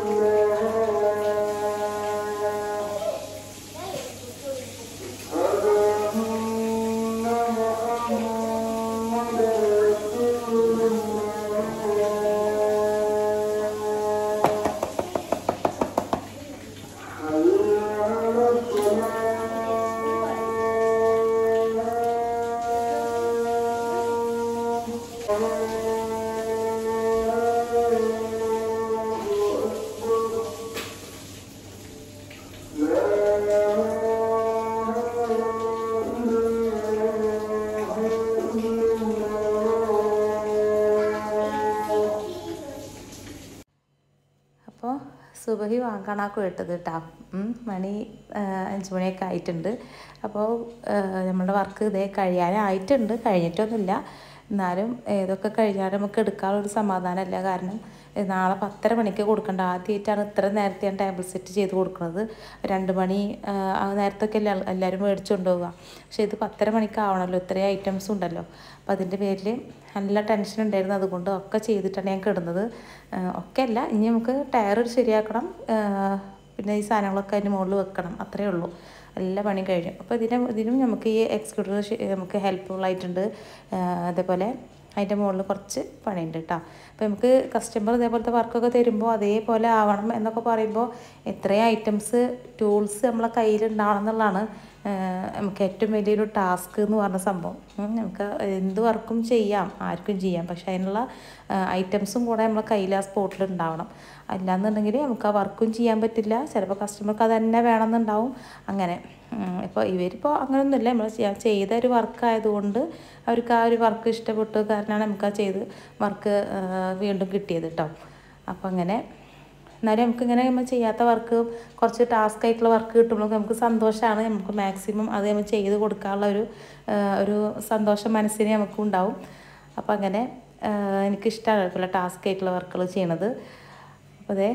അപ്പോൾ സുബഹി വാങ്ങാനാക്കും ഇട്ടത് കേട്ടോ മണി ആ, അഞ്ച് മണിയൊക്കെ ആയിട്ടുണ്ട് അപ്പോൾ നമ്മുടെ വർക്ക് ഇതേ കഴിയാനായിട്ടുണ്ട് കഴിഞ്ഞിട്ടൊന്നുമില്ല എന്നാലും ഏതൊക്കെ കഴിഞ്ഞാലും നമുക്ക് എടുക്കാനുള്ളൊരു സമാധാനമല്ല കാരണം ഏ, നാളെ പത്തര മണിക്ക് കൊടുക്കേണ്ട ആദ്യമായിട്ടാണ് ഇത്ര നേരത്തെ ഞാൻ ടേബിൾ സെറ്റ് ചെയ്ത് കൊടുക്കുന്നത് രണ്ട് മണി ആ, ആ നേരത്തൊക്കെ അല്ലേ എല്ലാവരും മേടിച്ചു കൊണ്ടുപോവുക പക്ഷേ ഇത് പത്തര മണിക്ക് ആവണമല്ലോ ഇത്രയും ഐറ്റംസ് ഉണ്ടല്ലോ അപ്പോൾ അതിൻ്റെ പേരിൽ നല്ല ടെൻഷൻ ഉണ്ടായിരുന്നു അതുകൊണ്ട് ഒക്കെ ചെയ്തിട്ടാണ് ഞാൻ കിടന്നത് ആ, ഒക്കെ അല്ല ഇനി നമുക്ക് ടയർ ശരിയാക്കണം ആ, പിന്നെ ഈ സാധനങ്ങളൊക്കെ അതിൻ്റെ മുകളിൽ വെക്കണം അത്രയേ ഉള്ളൂ എല്ലാ പണിയും കഴിഞ്ഞു അപ്പോൾ ഇതിന് ഇതിനും നമുക്ക് ഈ എക്സിക്യൂട്ടീവ് നമുക്ക് ഹെൽപ്ഫുൾ ആയിട്ടുണ്ട് ആ, അതേപോലെ അതിൻ്റെ മുകളിൽ കുറച്ച് പണിയുണ്ട് കേട്ടോ അപ്പോൾ നമുക്ക് കസ്റ്റമർ ഇതേപോലത്തെ വർക്കൊക്കെ തരുമ്പോൾ അതേപോലെ ആവണം എന്നൊക്കെ പറയുമ്പോൾ എത്രയും ഐറ്റംസ് ടൂൾസ് നമ്മളെ കയ്യിലുണ്ടാവണം എന്നുള്ളതാണ് ആ, നമുക്ക് ഏറ്റവും വലിയൊരു ടാസ്ക് എന്ന് പറഞ്ഞ സംഭവം ഉം, നമുക്ക് എന്ത് വർക്കും ചെയ്യാം ആർക്കും ചെയ്യാം പക്ഷെ അതിനുള്ള ഐറ്റംസും കൂടെ നമ്മളെ കയ്യിൽ ആ സ്പോട്ടിൽ ഉണ്ടാവണം അല്ലാന്നുണ്ടെങ്കിൽ നമുക്ക് ആ വർക്കും ചെയ്യാൻ പറ്റില്ല ചിലപ്പോൾ കസ്റ്റമർക്ക് അത് തന്നെ വേണമെന്നുണ്ടാവും അങ്ങനെ ഇപ്പോൾ ഇവരിപ്പോൾ അങ്ങനെയൊന്നുമില്ല നമ്മൾ ചെയ്യാൻ ചെയ്ത ഒരു വർക്ക് ആയതുകൊണ്ട് അവർക്ക് ആ ഒരു വർക്ക് ഇഷ്ടപ്പെട്ടു കാരണമാണ് നമുക്ക് ആ ചെയ്ത് വർക്ക് വീണ്ടും കിട്ടിയത് കേട്ടോ അപ്പോൾ അങ്ങനെ എന്നാലും നമുക്ക് ഇങ്ങനെ നമ്മൾ ചെയ്യാത്ത വർക്ക് കുറച്ച് ടാസ്ക് ആയിട്ടുള്ള വർക്ക് കിട്ടുമ്പോൾ നമുക്ക് സന്തോഷമാണ് നമുക്ക് മാക്സിമം അത് നമ്മൾ ചെയ്ത് കൊടുക്കാനുള്ള ഒരു ആ, ഒരു സന്തോഷം മനസ്സിന് നമുക്ക് ഉണ്ടാവും അപ്പോൾ അങ്ങനെ ആ, എനിക്കിഷ്ടമാണ് ഇതുപോലെ ടാസ്ക് ആയിട്ടുള്ള വർക്കുകൾ ചെയ്യണത് അപ്പോൾ അതെ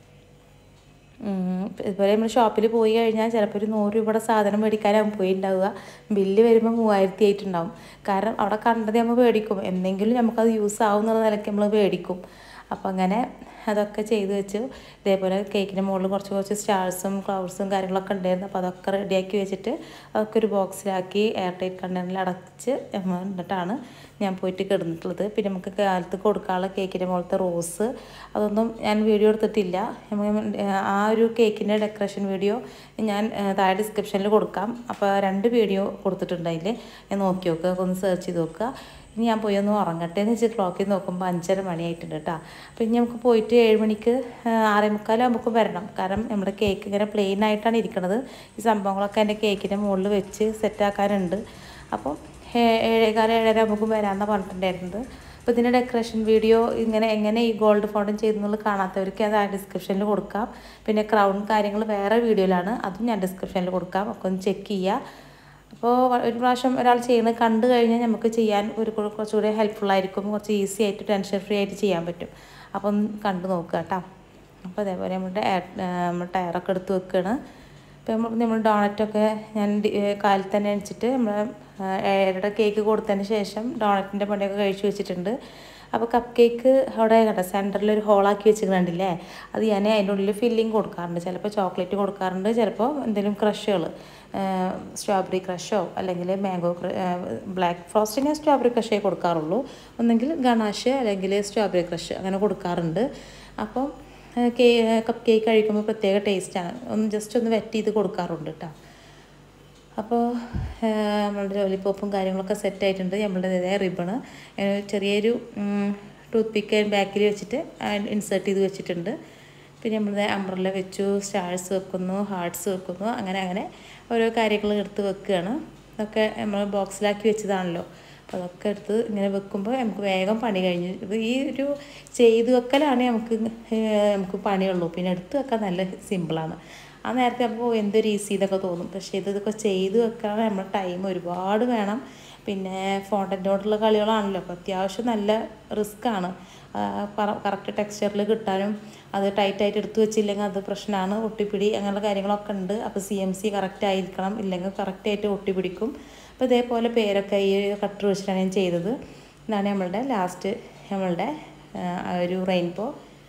ഉം, ഇതുപോലെ നമ്മൾ ഷോപ്പിൽ പോയി കഴിഞ്ഞാൽ ചിലപ്പോൾ ഒരു നൂറ് രൂപയുടെ സാധനം മേടിക്കാനാവും പോയി ഉണ്ടാവുക ബില്ല് വരുമ്പോൾ മൂവായിരത്തി ആയിട്ടുണ്ടാവും കാരണം അവിടെ കണ്ടത് നമ്മൾ മേടിക്കും എന്തെങ്കിലും നമുക്കത് യൂസ് ആവും എന്നുള്ള നിലയ്ക്ക് നമ്മൾ മേടിക്കും അപ്പം അങ്ങനെ അതൊക്കെ ചെയ്ത് വെച്ചു ഇതേപോലെ കേക്കിൻ്റെ മുകളിൽ കുറച്ച് കുറച്ച് സ്റ്റാർസും ക്ലൗഡ്സും കാര്യങ്ങളൊക്കെ ഉണ്ടായിരുന്നു അപ്പോൾ അതൊക്കെ റെഡിയാക്കി വെച്ചിട്ട് അതൊക്കെ ഒരു ബോക്സിലാക്കി എയർ ടൈറ്റ് കണ്ടെയ്നറിൽ അടച്ച് നമ്മൾ എന്നിട്ടാണ് ഞാൻ പോയിട്ട് കിടന്നിട്ടുള്ളത് പിന്നെ നമുക്ക് കാലത്ത് കൊടുക്കാനുള്ള കേക്കിൻ്റെ മുകളിലത്തെ റോസ് അതൊന്നും ഞാൻ വീഡിയോ എടുത്തിട്ടില്ല നമ്മ- ആ ഒരു കേക്കിൻ്റെ ഡെക്കറേഷൻ വീഡിയോ ഞാൻ ഏ, താഴെ ഡിസ്ക്രിപ്ഷനിൽ കൊടുക്കാം അപ്പോൾ രണ്ട് വീഡിയോ കൊടുത്തിട്ടുണ്ട് അതിൽ ഞാൻ നോക്കി നോക്കുക ഒന്ന് സെർച്ച് ചെയ്ത് നോക്കുക ഇനി ഞാൻ പോയി ഒന്ന് ഉറങ്ങട്ടെ എന്ന് വെച്ച് ക്ലോക്കിൽ നോക്കുമ്പോൾ അഞ്ചര മണിയായിട്ടുണ്ട് കേട്ടോ അപ്പോൾ ഇനി നമുക്ക് പോയിട്ട് ഏഴ് മണിക്ക് ആ, ആറേ മുക്കാലാകുമ്പോൾ വരണം കാരണം നമ്മുടെ കേക്ക് ഇങ്ങനെ പ്ലെയിൻ ആയിട്ടാണ് ഇരിക്കുന്നത് ഈ സംഭവങ്ങളൊക്കെ എൻ്റെ കേക്കിൻ്റെ മുകളിൽ വെച്ച് സെറ്റാക്കാനുണ്ട് അപ്പം ഏ- ഏഴേകാല ഏഴര ആകുമ്പോൾ വരാമെന്നാണ് പറഞ്ഞിട്ടുണ്ടായിരുന്നത് അപ്പോൾ ഇതിൻ്റെ ഡെക്കറേഷൻ വീഡിയോ ഇങ്ങനെ എങ്ങനെ ഈ ഗോൾഡ് ഫോണ്ടൻ ചെയ്തെന്നുള്ളത് കാണാത്തവർക്ക് അത് ആ ഡിസ്ക്രിപ്ഷനിൽ കൊടുക്കാം പിന്നെ ക്രൗൺ കാര്യങ്ങൾ വേറെ വീഡിയോയിലാണ് അതും ഞാൻ ഡിസ്ക്രിപ്ഷനിൽ കൊടുക്കാം ഒക്കെ ഒന്ന് ചെക്ക് ചെയ്യുക അപ്പോൾ ഒരു പ്രാവശ്യം ഒരാൾ ചെയ്യുന്നത് കണ്ടു കഴിഞ്ഞാൽ നമുക്ക് ചെയ്യാൻ ഒരു കുറ- കുറച്ചുകൂടി ഹെൽപ്ഫുൾ ആയിരിക്കും കുറച്ച് ഈസി ആയിട്ട് ടെൻഷൻ ഫ്രീ ആയിട്ട് ചെയ്യാൻ പറ്റും അപ്പോൾ ഒന്ന് കണ്ടു നോക്കുക കേട്ടോ അപ്പോൾ അതേപോലെ നമ്മുടെ എയർ- ആ, നമ്മൾ ടയറൊക്കെ എടുത്ത് വെക്കുകയാണ് ഇപ്പോൾ നമ്മൾ നമ്മൾ ഡോണറ്റൊക്കെ ഞാൻ ഡി- ഏ, കാലിൽ തന്നെ അടിച്ചിട്ട് നമ്മൾ ഏഴരുടെ കേക്ക് കൊടുത്തതിന് ശേഷം ഡോണറ്റിൻ്റെ പണിയൊക്കെ കഴിച്ചു വെച്ചിട്ടുണ്ട് അപ്പോൾ കപ്പ് കേക്ക് അവിടെ കണ്ട സെൻറ്ററിൽ ഒരു ഹോളാക്കി വെച്ചിട്ടുണ്ടില്ലേ അത് ഞാൻ അതിൻ്റെ ഉള്ളിൽ ഫില്ലിങ് കൊടുക്കാറുണ്ട് ചിലപ്പോൾ ചോക്ലേറ്റ് കൊടുക്കാറുണ്ട് ചിലപ്പോൾ എന്തെങ്കിലും ക്രഷുകൾ സ്ട്രോബെറി ക്രഷോ അല്ലെങ്കിൽ മാംഗോ ബ്ലാക്ക് ഫ്രോസ്റ്റ് ഞാൻ സ്ട്രോബെറി ക്രഷേ കൊടുക്കാറുള്ളൂ ഒന്നെങ്കിൽ ഗണാഷ് അല്ലെങ്കിൽ സ്ട്രോബെറി ക്രഷ് അങ്ങനെ കൊടുക്കാറുണ്ട് അപ്പം കേ കപ്പ് കേക്ക് കഴിക്കുമ്പോൾ പ്രത്യേക ടേസ്റ്റാണ് ഒന്ന് ജസ്റ്റ് ഒന്ന് വെറ്റ് ചെയ്ത് കൊടുക്കാറുണ്ട് കേട്ടോ അപ്പോൾ നമ്മളുടെ ലോലിപ്പോപ്പും കാര്യങ്ങളൊക്കെ സെറ്റ് ആയിട്ടുണ്ട് നമ്മളുടേതായ റിബണ് ചെറിയൊരു ടൂത്ത് പിക്ക് ബാക്കിൽ വെച്ചിട്ട് ഇൻസേർട്ട് ചെയ്ത് വെച്ചിട്ടുണ്ട് പിന്നെ നമ്മളുടെ അംബ്രല്ല വെച്ചു സ്റ്റാർസ് വെക്കുന്നു ഹാർട്ട്സ് വെക്കുന്നു അങ്ങനെ അങ്ങനെ ഓരോ കാര്യങ്ങൾ എടുത്ത് വെക്കുകയാണ് ഇതൊക്കെ നമ്മൾ ബോക്സിലാക്കി വെച്ചതാണല്ലോ അപ്പോൾ അതൊക്കെ എടുത്ത് ഇങ്ങനെ വെക്കുമ്പോൾ നമുക്ക് വേഗം പണി കഴിഞ്ഞു ഇത് ഈ ഒരു ചെയ്ത് വെക്കലാണ് നമുക്ക് നമുക്ക് പണിയുള്ളൂ പിന്നെ എടുത്ത് വെക്കാൻ നല്ല സിമ്പിളാണ് ആ നേരത്തെ അപ്പോൾ എന്തൊരു ഈസി എന്നൊക്കെ തോന്നും പക്ഷേ ഇത് ഇതൊക്കെ ചെയ്ത് വെക്കാൻ നമ്മുടെ ടൈം ഒരുപാട് വേണം പിന്നെ ഫോണ്ടൻ്റോടുള്ള കളികളാണല്ലോ അപ്പോൾ അത്യാവശ്യം നല്ല റിസ്ക്കാണ് കറക്റ്റ് ടെക്സ്ചറിൽ കിട്ടാനും അത് ടൈറ്റായിട്ട് എടുത്തു വെച്ചില്ലെങ്കിൽ അത് പ്രശ്നമാണ് ഒട്ടിപ്പിടി അങ്ങനെയുള്ള കാര്യങ്ങളൊക്കെ ഉണ്ട് അപ്പോൾ സി എം സി കറക്റ്റ് ആയിരിക്കണം ഇല്ലെങ്കിൽ കറക്റ്റായിട്ട് ഒട്ടിപ്പിടിക്കും അപ്പോൾ ഇതേപോലെ പേരൊക്കെ ഈ കട്ടർ വെച്ചിട്ടാണ് ഞാൻ ചെയ്തത് ഇതാണ് നമ്മളുടെ ലാസ്റ്റ് നമ്മളുടെ ഒരു റെയിൻബോ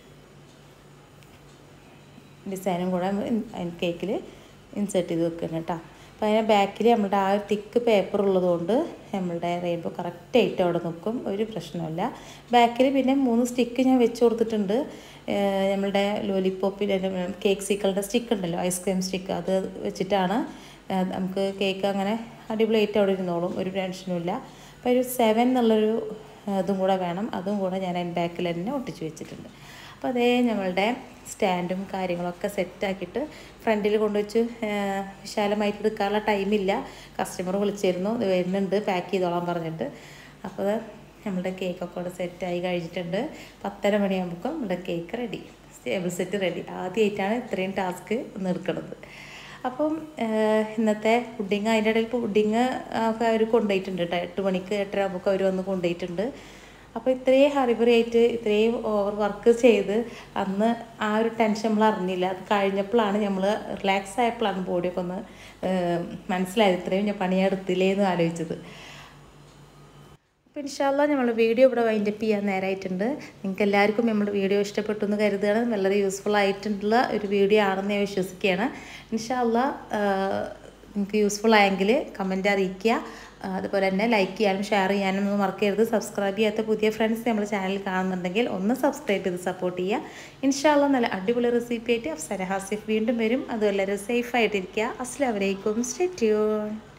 ഡിസൈനും കൂടെ കേക്കിൽ ഇൻസേർട്ട് ചെയ്ത് വെക്കണം കേട്ടോ അപ്പോൾ അതിൻ്റെ ബാക്കിൽ നമ്മളുടെ ആ തിക്ക് പേപ്പർ ഉള്ളതുകൊണ്ട് നമ്മളുടെ റെയിൻബോ കറക്റ്റായിട്ട് അവിടെ നിൽക്കും ഒരു പ്രശ്നമില്ല ബാക്കിൽ പിന്നെ മൂന്ന് സ്റ്റിക്ക് ഞാൻ വെച്ച് കൊടുത്തിട്ടുണ്ട് നമ്മളുടെ ലോലിപ്പോപ്പിൽ കേക്ക് സീക്കളുടെ സ്റ്റിക്ക് ഉണ്ടല്ലോ ഐസ്ക്രീം സ്റ്റിക്ക് അത് വെച്ചിട്ടാണ് നമുക്ക് കേക്ക് അങ്ങനെ അടിപൊളിയായിട്ട് അവിടെ ഇരുന്നോളും ഒരു ടെൻഷനും ഇല്ല അപ്പോൾ ഒരു സെവൻ എന്നുള്ളൊരു ഇതും കൂടെ വേണം അതും കൂടെ ഞാൻ അതിൻ്റെ ബാക്കിൽ തന്നെ ഒട്ടിച്ച് വെച്ചിട്ടുണ്ട് അപ്പോൾ അതേ നമ്മളുടെ സ്റ്റാൻഡും കാര്യങ്ങളൊക്കെ സെറ്റാക്കിയിട്ട് ഫ്രണ്ടിൽ കൊണ്ടുവച്ച് വിശാലമായിട്ട് എടുക്കാനുള്ള ടൈമില്ല കസ്റ്റമർ വിളിച്ചിരുന്നു ഇത് വരുന്നുണ്ട് പാക്ക് ചെയ്തോളാൻ പറഞ്ഞിട്ട് അപ്പോൾ നമ്മുടെ കേക്കൊക്കെ ഇവിടെ സെറ്റായി കഴിഞ്ഞിട്ടുണ്ട് പത്തര മണിയാകുമ്പോൾ നമ്മുടെ cake ready table set ready ആദ്യമായിട്ടാണ് ഇത്രയും ടാസ്ക് നിർക്കുന്നത് അപ്പം ഇന്നത്തെ പുഡിങ് അതിൻ്റെ ഇടയിൽ പുഡിങ് ഒക്കെ അവർ കൊണ്ടുപോയിട്ടുണ്ട് കേട്ടോ എട്ട് മണിക്ക് എട്ടര ആകുമ്പോൾ അവർ വന്ന് കൊണ്ടുപോയിട്ടുണ്ട് അപ്പോൾ ഇത്രയും ഹറിബറി ആയിട്ട് ഇത്രയും ഓവർ വർക്ക് ചെയ്ത് അന്ന് ആ ഒരു ടെൻഷൻ നമ്മൾ അറിഞ്ഞില്ല അത് കഴിഞ്ഞപ്പോഴാണ് നമ്മൾ റിലാക്സ് ആയപ്പോഴാണ് ബോഡിയൊക്കെ ഒന്ന് മനസ്സിലായത് ഇത്രയും ഞാൻ പണിയെടുത്തില്ലേ എന്ന് ആലോചിച്ചത് അപ്പോൾ ഇൻഷാല്ല നമ്മൾ വീഡിയോ ഇവിടെ വൈൻഡപ്പ് ചെയ്യാൻ നേരമായിട്ടുണ്ട് നിങ്ങൾക്ക് എല്ലാവർക്കും നമ്മുടെ വീഡിയോ ഇഷ്ടപ്പെട്ടു എന്ന് കരുതുകയാണ് വളരെ യൂസ്ഫുൾ ആയിട്ടുള്ള ഒരു വീഡിയോ ആണെന്ന് ഞാൻ വിശ്വസിക്കുകയാണ് ഇൻഷാല്ല നിങ്ങൾക്ക് യൂസ്ഫുൾ ആയെങ്കിൽ കമൻറ്റ് അറിയിക്കുക അതുപോലെ തന്നെ ലൈക്ക് ചെയ്യാനും ഷെയർ ചെയ്യാനും ഒന്നും മറക്കരുത് സബ്സ്ക്രൈബ് ചെയ്യാത്ത പുതിയ ഫ്രണ്ട്സ് നമ്മുടെ ചാനൽ കാണുന്നുണ്ടെങ്കിൽ ഒന്ന് സബ്സ്ക്രൈബ് ചെയ്ത് സപ്പോർട്ട് ചെയ്യുക ഇൻഷാല്ല നല്ല അടിപൊളി റെസിപ്പി ആയിട്ട് അഫ്സര ഹാസിഫ് വീണ്ടും വരും അതുപോലെ സേഫ് ആയിട്ടിരിക്കുക അസ്ലാം വലൈക്കും സ്റ്റേ ട്യൂൺ